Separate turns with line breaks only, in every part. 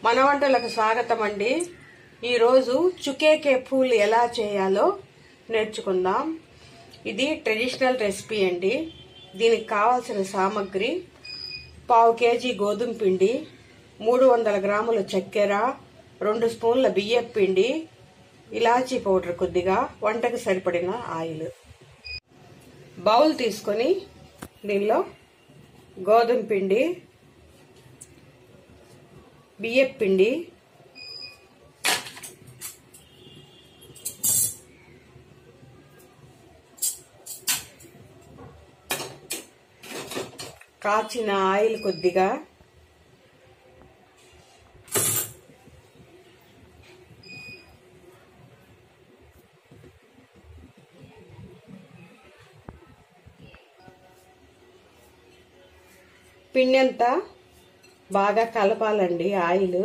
మన వంటలకు స్వాగతం అండి ఈరోజు చుకేకే పూలు ఎలా చేయాలో నేర్చుకుందాం ఇది ట్రెడిషనల్ రెసిపీ అండి దీనికి కావాల్సిన సామాగ్రి పావు కేజీ గోధుమ పిండి మూడు వందల గ్రాముల చక్కెర రెండు స్పూన్ల బియ్యం పిండి ఇలాచీ పౌడర్ కొద్దిగా వంటకు సరిపడిన ఆయిల్ బౌల్ తీసుకొని దీనిలో గోధుమ పిండి బియ్యం పిండి కాచిన ఆయిల్ కొద్దిగా పిండి అంతా బాగా కలపాలండి ఆయిల్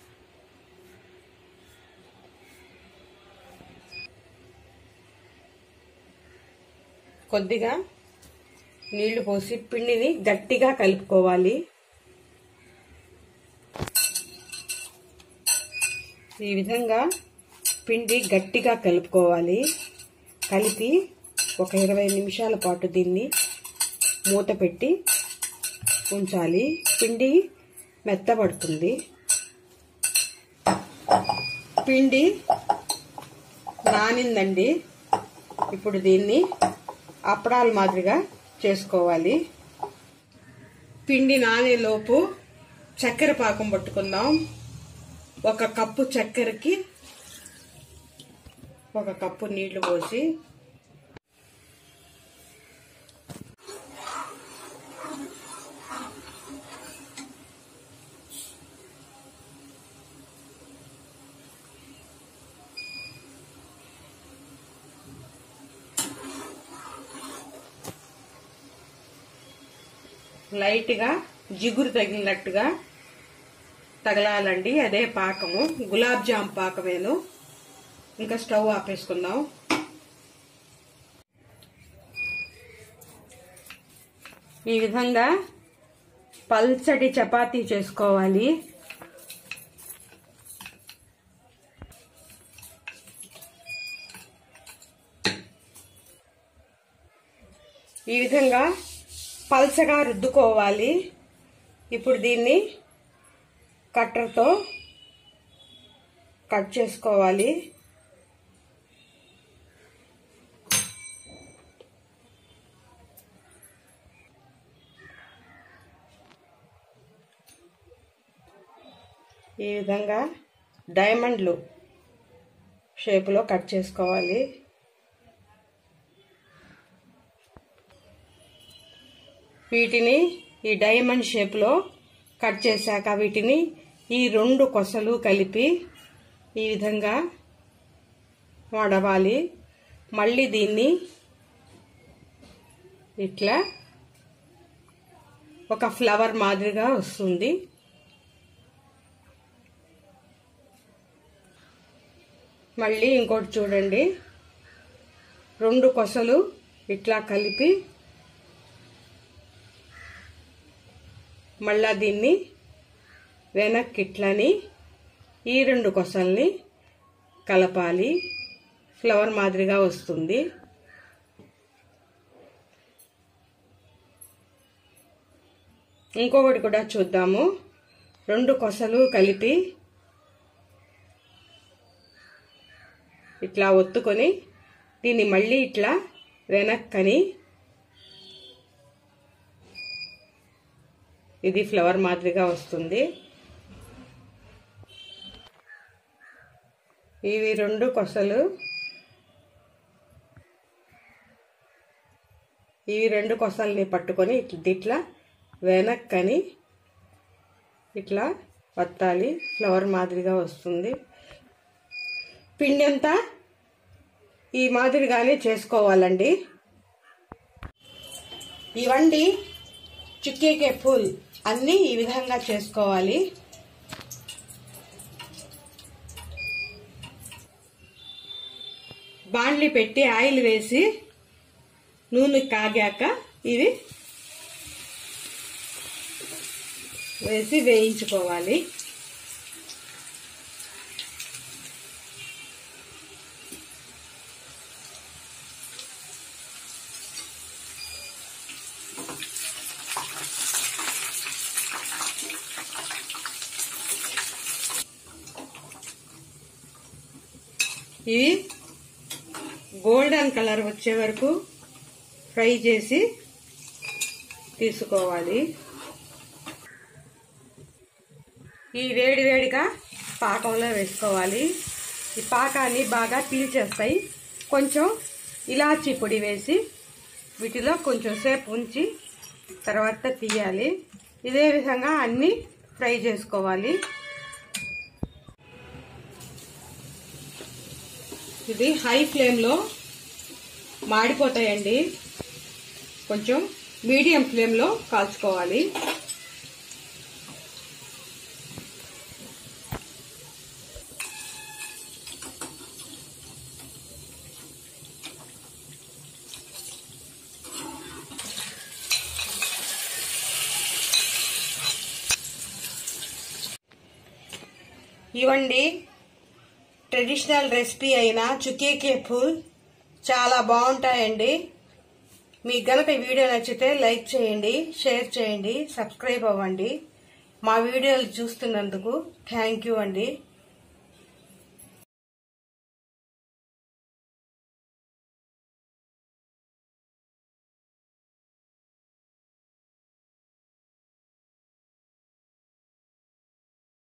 కొద్దిగా నీళ్లు పోసి పిండిని గట్టిగా కలుపుకోవాలి ఈ విధంగా పిండి గట్టిగా కలుపుకోవాలి కలిపి ఒక ఇరవై నిమిషాల పాటు దీన్ని మూత పెట్టి ఉంచాలి పిండి మెత్తబడుతుంది పిండి నానిందండి ఇప్పుడు దీన్ని అప్పడాల మాదిరిగా చేసుకోవాలి పిండి నానేలోపు చక్కెర పాకం పట్టుకుందాం ఒక కప్పు చక్కెరకి ఒక కప్పు నీళ్లు పోసి లైట్గా జిగురు తగిలినట్టుగా తగలాలండి అదే పాకము గులాబ్ జామ్ పాకమేను ఇంకా స్టవ్ ఆపేసుకుందాం ఈ విధంగా పల్చటి చపాతీ చేసుకోవాలి ఈ విధంగా పల్చగా రుద్దుకోవాలి ఇప్పుడు దీన్ని కట్టర్తో కట్ చేసుకోవాలి ఈ విధంగా డైమండ్లు షేపులో కట్ చేసుకోవాలి వీటిని ఈ డైమండ్ షేప్లో కట్ చేశాక వీటిని ఈ రెండు కొసలు కలిపి ఈ విధంగా వడవాలి మళ్ళీ దీన్ని ఇట్లా ఒక ఫ్లవర్ మాదిరిగా వస్తుంది మళ్ళీ ఇంకోటి చూడండి రెండు కొసలు ఇట్లా కలిపి మళ్ళా దీన్ని వెనక్కి ఇట్లని ఈ రెండు కొసల్ని కలపాలి ఫ్లవర్ మాదిరిగా వస్తుంది ఇంకొకటి కూడా చూద్దాము రెండు కొసలు కలిపి ఇట్లా ఒత్తుకొని దీన్ని మళ్ళీ ఇట్లా వెనక్కని ఇది ఫ్లవర్ మాదిరిగా వస్తుంది ఇవి రెండు కొసలు ఇవి రెండు కొసల్ని పట్టుకొని ఇట్లా వెనక్కని ఇట్లా వత్తాలి ఫ్లవర్ మాదిరిగా వస్తుంది పిండి అంతా ఈ మాదిరిగానే చేసుకోవాలండి ఇవండి చుక్కేకే ఫుల్ అన్నీ ఈ విధంగా చేసుకోవాలి బాండ్లీ పెట్టి ఆయిల్ వేసి నూనె కాగాక ఇవి వేసి వేయించుకోవాలి ఇవి గోల్డెన్ కలర్ వచ్చే వరకు ఫ్రై చేసి తీసుకోవాలి ఈ వేడి వేడిగా పాకంలో వేసుకోవాలి ఈ పాకాన్ని బాగా పీల్చేస్తాయి కొంచెం ఇలాచీ పొడి వేసి వీటిలో కొంచెం సేపు ఉంచి తర్వాత తీయాలి ఇదే విధంగా అన్నీ ఫ్రై చేసుకోవాలి ఇది హై ఫ్లేమ్లో మాడిపోతాయండి కొంచెం మీడియం ఫ్లేమ్లో కాల్చుకోవాలి ఇవ్వండి ట్రెడిషనల్ రెసిపీ అయిన చుక్కీకే ఫుల్ చాలా బాగుంటాయండి మీకు గనక ఈ వీడియో నచ్చితే లైక్ చేయండి షేర్ చేయండి సబ్స్క్రైబ్ అవ్వండి మా వీడియోలు చూస్తున్నందుకు థ్యాంక్ యూ అండి